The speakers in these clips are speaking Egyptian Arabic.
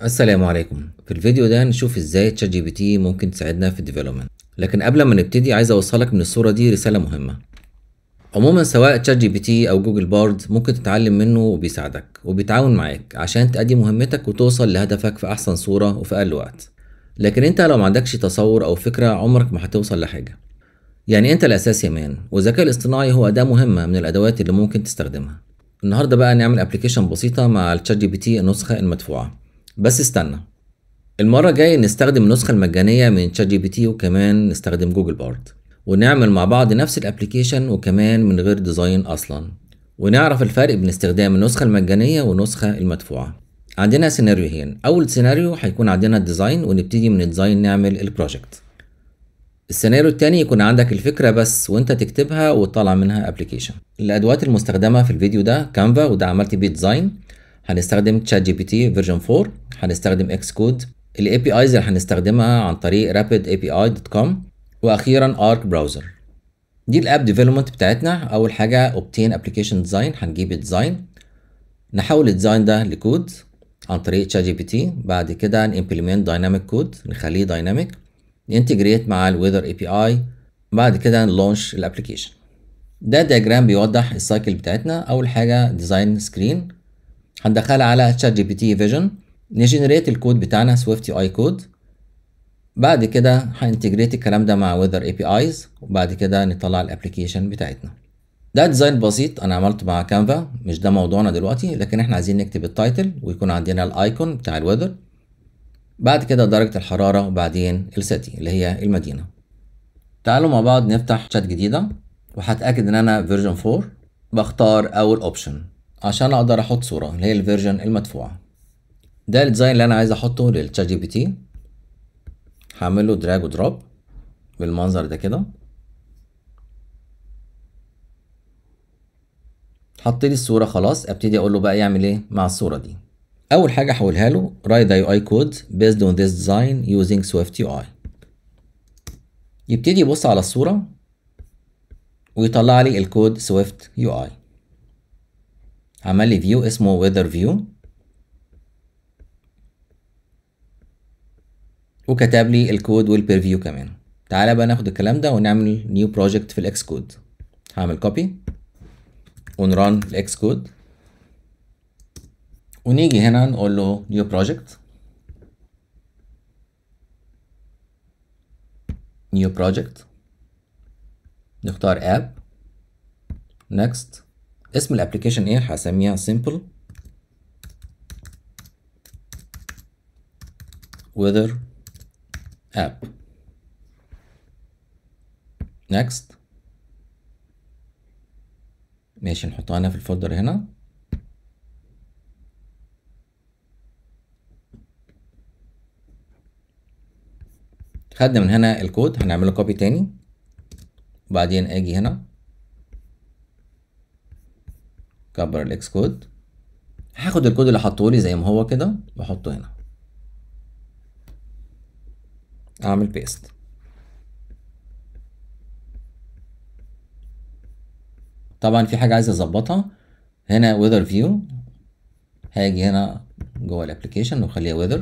السلام عليكم في الفيديو ده نشوف ازاي تشات جي بي تي ممكن تساعدنا في الديفلوبمنت لكن قبل ما نبتدي عايز اوصلك من الصورة دي رسالة مهمة عموما سواء تشات جي بي تي او جوجل بارد ممكن تتعلم منه وبيساعدك وبيتعاون معاك عشان تأدي مهمتك وتوصل لهدفك في احسن صورة وفي اقل وقت لكن انت لو ما عندكش تصور او فكرة عمرك ما هتوصل لحاجة يعني انت الاساس يا مان والذكاء الاصطناعي هو اداة مهمة من الادوات اللي ممكن تستخدمها النهارده بقى نعمل ابلكيشن بسيطة مع الشات جي بي تي النسخة المدفوعة بس استنى المرة الجاية نستخدم النسخة المجانية من تشات جي بي تي وكمان نستخدم جوجل بارد ونعمل مع بعض نفس الابليكيشن وكمان من غير ديزاين اصلا ونعرف الفرق بين استخدام النسخة المجانية والنسخة المدفوعة عندنا سيناريوهين اول سيناريو هيكون عندنا الديزاين ونبتدي من الديزاين نعمل البروجكت السيناريو التاني يكون عندك الفكرة بس وانت تكتبها وتطلع منها ابلكيشن الادوات المستخدمة في الفيديو ده كانفا وده عملت بيه ديزاين هنستخدم تشات جي بي تي فيرجن 4 هنستخدم اكس كود الاي بي ايز اللي هنستخدمها عن طريق rapidapi.com واخيرا ارك براوزر دي الاب ديفلوبمنت بتاعتنا اول حاجه اوبتين ابلكيشن ديزاين هنجيب الديزاين نحول الديزاين ده لكود عن طريق تشات جي بي تي بعد كده نimplement دايناميك كود نخليه دايناميك ننتجريت مع الويذر اي بي اي بعد كده نلونش الابلكيشن ده دياجرام بيوضح السايكل بتاعتنا اول حاجه ديزاين سكرين هندخلها على تشات جي بي تي فيجن نجنريت الكود بتاعنا سويفت اي كود بعد كده هنتجريت الكلام ده مع ويذر اي بي ايز وبعد كده نطلع الابلكيشن بتاعتنا ده ديزاين بسيط انا عملته مع كانفا مش ده موضوعنا دلوقتي لكن احنا عايزين نكتب التايتل ويكون عندنا الايكون بتاع الويذر بعد كده درجة الحرارة وبعدين السيتي اللي هي المدينة تعالوا مع بعض نفتح شات جديدة وهتأكد ان انا فيرجن 4 بختار اول اوبشن عشان اقدر احط صورة اللي هي الفيرجن المدفوعة ده الديزاين اللي انا عايز احطه للتشات جي بي تي هعمل له دراج ودروب بالمنظر ده كده حط لي الصورة خلاص ابتدي اقول له بقى يعمل ايه مع الصورة دي اول حاجة هقولها له write the UI code based on this design using Swift UI يبتدي يبص على الصورة ويطلع لي الكود Swift UI عمل لي فيو اسمه weather view وكتب لي الكود والبريفيو كمان تعالى بقى ناخد الكلام ده ونعمل نيو بروجكت في الاكس كود هعمل كوبي ونران الاكس كود ونيجي هنا نقول له نيو بروجكت نيو بروجكت نختار اب نيكست اسم الابلكيشن ايه هسميها simple weather app next ماشي نحطها هنا في الفولدر هنا خدنا من هنا الكود هنعمله كوبي تاني وبعدين اجي هنا كبر الاكس كود هاخد الكود اللي حطه لي زي ما هو كده واحطه هنا اعمل بيست طبعا في حاجه عايز اظبطها هنا weather view هاجي هنا جوه الابلكيشن واخليها weather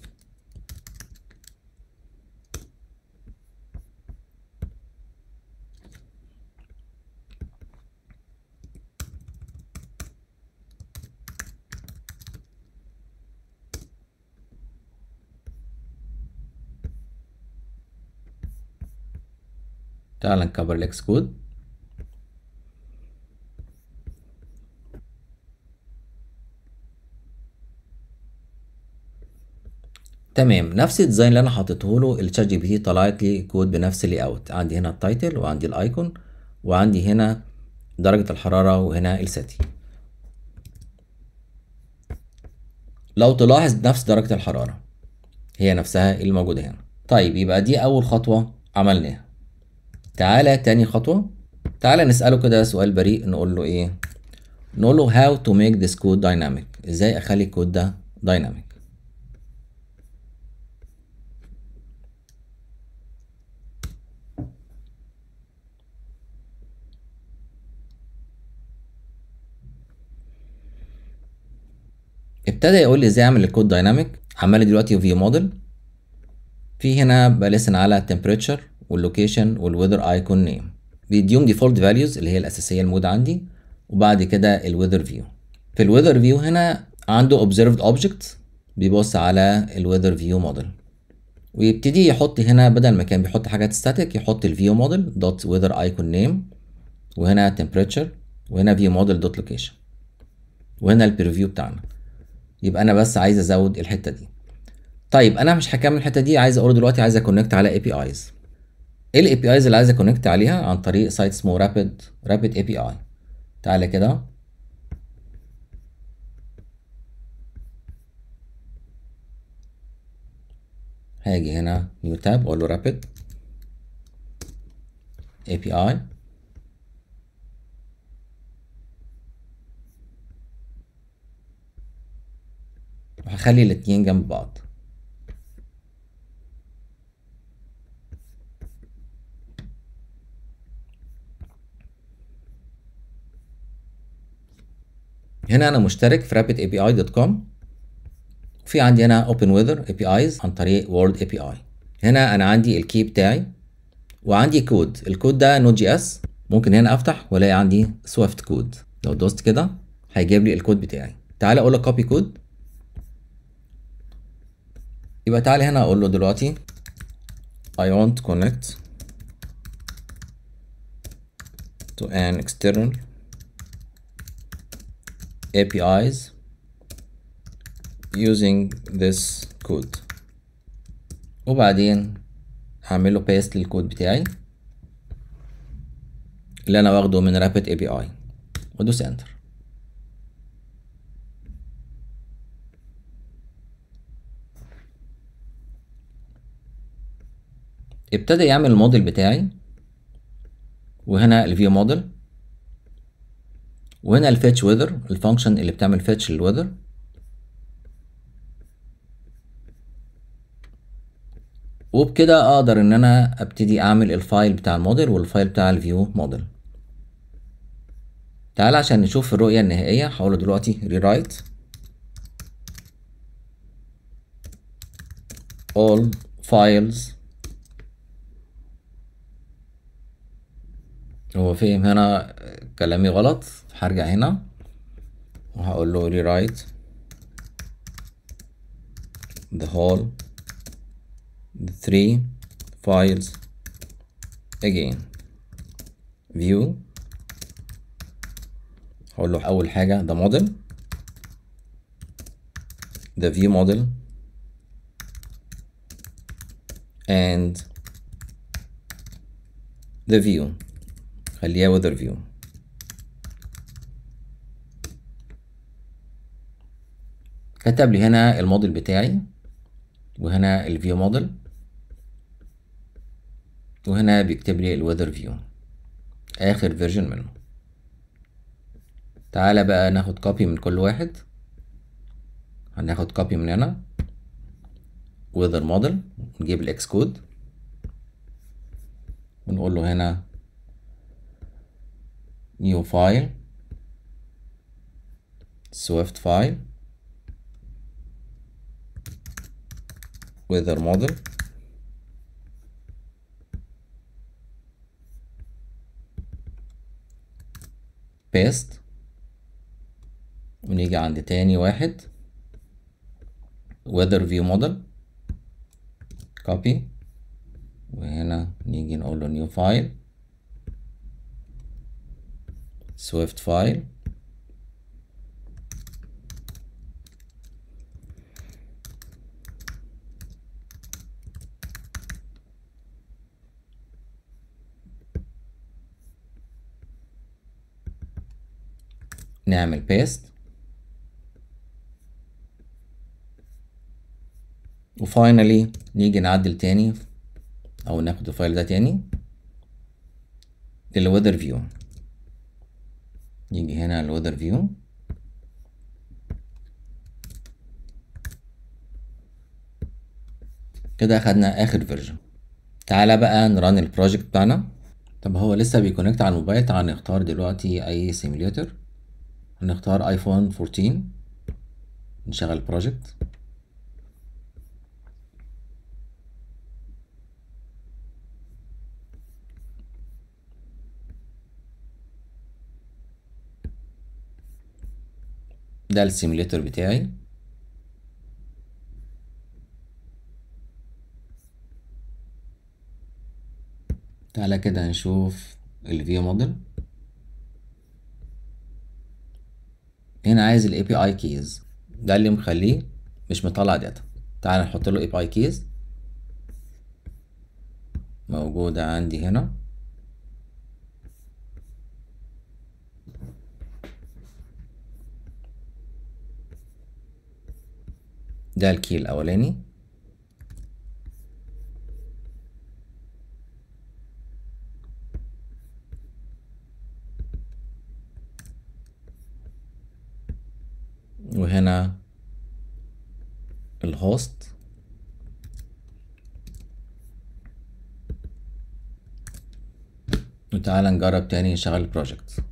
تعال نكبر الاكس كود تمام نفس الديزاين اللي انا حطيته له الشات جي بي تي طلعت لي كود بنفس اللي اوت عندي هنا التايتل وعندي الايكون وعندي هنا درجة الحرارة وهنا السيتي لو تلاحظ نفس درجة الحرارة هي نفسها اللي موجودة هنا طيب يبقى دي أول خطوة عملناها تعالى تاني خطوة تعالى نسأله كده سؤال بريء نقول له ايه نقول له how to make this code dynamic ازاي اخلي الكود ده dynamic ابتدى يقول لي ازاي اعمل الكود دايناميك عمال دلوقتي فيو موديل في هنا بلسن على temperature واللوكيشن والويذر ايكون نيم بيديهم ديفولت فاليوز اللي هي الاساسيه الموجوده عندي وبعد كده الويذر فيو في الويذر فيو هنا عنده observed object بيبص على الويذر فيو موديل ويبتدي يحط هنا بدل ما كان بيحط حاجات ستاتيك يحط الفيو موديل دوت ويذر ايكون نيم وهنا temperature وهنا فيو موديل دوت لوكيشن وهنا البريفيو بتاعنا يبقى انا بس عايز ازود الحته دي طيب انا مش هكمل الحته دي عايز اقول دلوقتي عايز اكونكت على اي بي ايز ايه الاي بي ايز اللي عايز اكونكت عليها عن طريق سايت اسمه رابيد رابيد اي بي اي تعالى كده هاجي هنا نيو تاب اقول له رابيد اي بي اي وهخلي الاتنين جنب بعض هنا انا مشترك في rapidapi.com في عندي هنا open weather APIs عن طريق world API هنا انا عندي الكي بتاعي وعندي كود الكود ده نود جي اس ممكن هنا افتح والاقي عندي سويفت كود لو دوست كده هيجيب لي الكود بتاعي تعالى اقول له كوبي كود يبقى تعالى هنا اقول له دلوقتي I want to connect to an external APIs using this code وبعدين هعمل له paste للكود بتاعي اللي انا واخده من Rapid API وادوس enter ابتدى يعمل الموديل بتاعي وهنا الفيو موديل وهنا الفيتش ويذر الفانكشن اللي بتعمل فيتش للويذر وبكده اقدر ان انا ابتدي اعمل الفايل بتاع الموديل والفايل بتاع الفيو موديل تعال عشان نشوف الرؤية النهائية هقوله دلوقتي rewrite all files هو فهم هنا كلامي غلط هرجع هنا وهقول له rewrite the whole the three files again view هقول له أول حاجة the model the view model and the view خليها weather view كتب لي هنا الموديل بتاعي وهنا الفيو موديل وهنا بيكتب لي الويذر فيو اخر فيرجن منه تعالى بقى ناخد كوبي من كل واحد هناخد كوبي من هنا ويذر موديل نجيب الاكس كود ونقول له هنا new file swift file weather model paste ونيجي عند تاني واحد weather view model copy وهنا نيجي نقول له new file swift file نعمل paste وفاينلي نيجي نعدل تاني او ناخد الفايل ده تاني للويذر فيو نيجي هنا الويذر فيو كده اخدنا اخر فيرجن تعالى بقى نران البروجكت بتاعنا طب هو لسه بيكونكت على الموبايل تعال نختار دلوقتي اي سيميليتر هنختار ايفون 14 نشغل البروجكت ده السيميليتور بتاعي تعالى كده نشوف الفيو موديل هنا عايز الاي بي اي كيز ده اللي مخليه مش مطلع داتا تعالى نحط له اي بي اي كيز موجودة عندي هنا ده الكي الأولاني وهنا الهوست وتعالى نجرب تاني نشغل البروجكت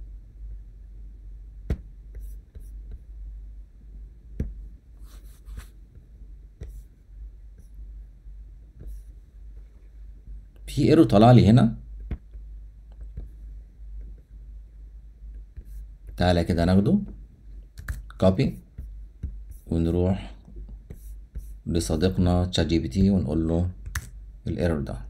في ايرو طلع لي هنا تعالى كده ناخده كوبي ونروح لصديقنا تشات جي بي تي ونقول له الايرور ده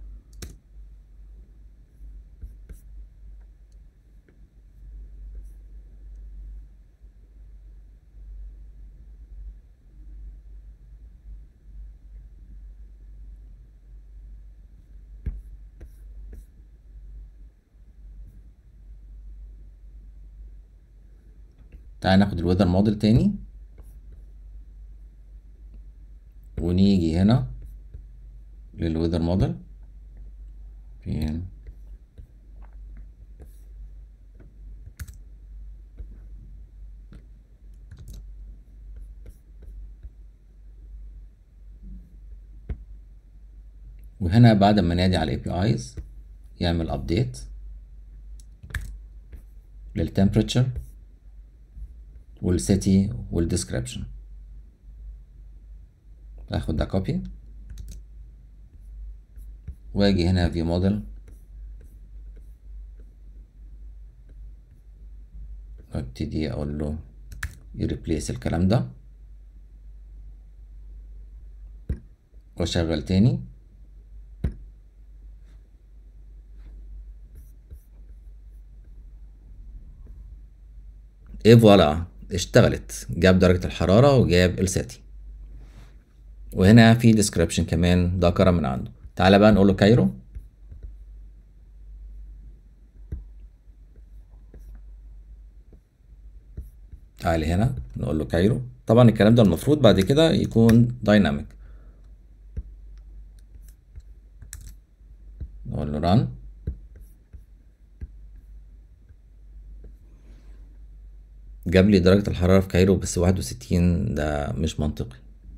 تعال ناخد الويذر موديل تاني ونيجي هنا للويذر موديل فين وهنا بعد ما نادي على الاي بي ايز يعمل ابديت للتمبريتشر والسيتي والديسكريبشن اخد ده كوبي واجي هنا في موديل وابتدي اقول له يريبليس الكلام ده واشغل تاني ايه فوالا اشتغلت جاب درجة الحرارة وجاب الساتي وهنا في ديسكريبشن كمان ذكر من عنده تعالى بقى نقول له كايرو تعالى هنا نقول له كايرو طبعا الكلام ده المفروض بعد كده يكون دايناميك نقول له ران جاب لي درجة الحرارة في كايرو بس واحد وستين ده مش منطقي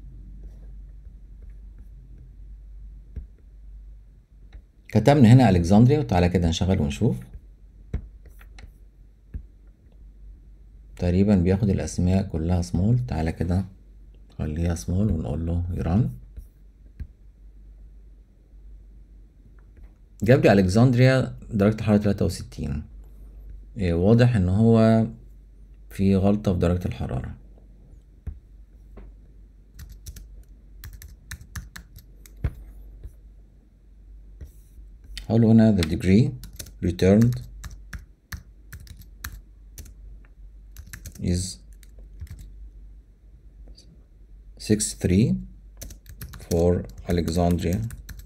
كتبنا هنا الكسندريا وتعالى كده نشغل ونشوف تقريبا بياخد الاسماء كلها سمول تعالى كده خليها سمول ونقول له يران جاب لي الكسندريا درجة الحرارة تلاتة وستين واضح ان هو في غلطة في درجة الحرارة هقول هنا the degree returned is 63 for Alexandria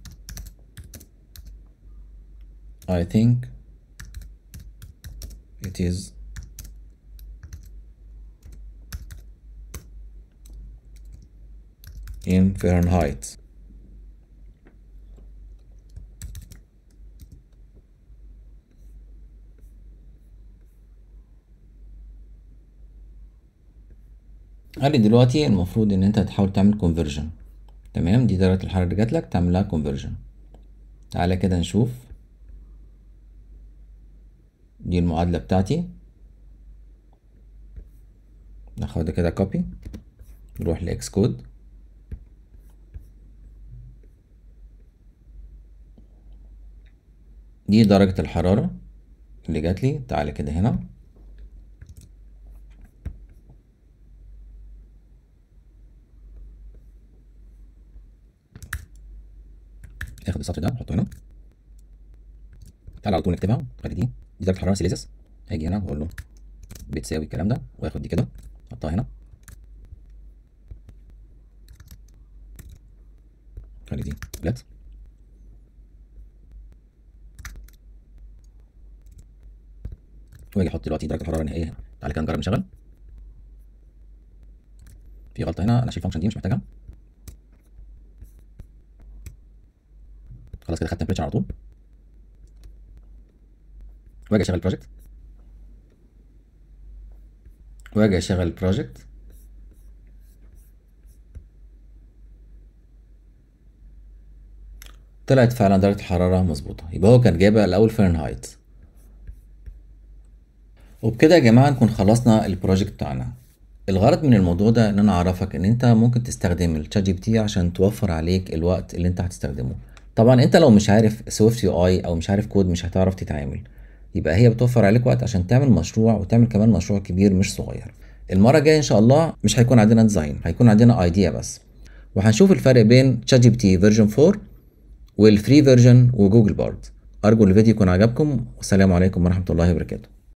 I think it is in Fahrenheit قال لي دلوقتي المفروض ان انت تحاول تعمل كونفرجن تمام دي درجة الحرارة اللي جاتلك تعملها كونفرجن تعالى كده نشوف دي المعادلة بتاعتي ناخدها كده كوبي نروح لاكس كود دي درجة الحرارة اللي جات لي تعالى كده هنا اخد السطر ده احطه هنا تعالى على طول نكتبها خلي دي دي درجه حراره سيليزيوس هاجي هنا واقول له بتساوي الكلام ده واخد دي كده احطها هنا خلي دي فلات واجي احط دلوقتي درجه الحراره النهائيه تعالى كده نجرب نشغل في غلطه هنا انا اشيل الفانكشن دي مش محتاجها خلاص كده خدت تمبريتشر على طول واجي اشغل البروجكت واجي اشغل البروجكت طلعت فعلا درجة الحرارة مظبوطة يبقى هو كان جايبها الأول فahrenheit وبكده يا جماعة نكون خلصنا البروجكت بتاعنا الغرض من الموضوع ده ان انا اعرفك ان انت ممكن تستخدم الشات جي بي تي عشان توفر عليك الوقت اللي انت هتستخدمه طبعا انت لو مش عارف سويفت يو اي او مش عارف كود مش هتعرف تتعامل يبقى هي بتوفر عليك وقت عشان تعمل مشروع وتعمل كمان مشروع كبير مش صغير المره الجايه ان شاء الله مش هيكون عندنا ديزاين هيكون عندنا ايديا بس وهنشوف الفرق بين شات جي بي تي فيرجن 4 والفري فيرجن وجوجل بارد ارجو الفيديو يكون عجبكم والسلام عليكم ورحمه الله وبركاته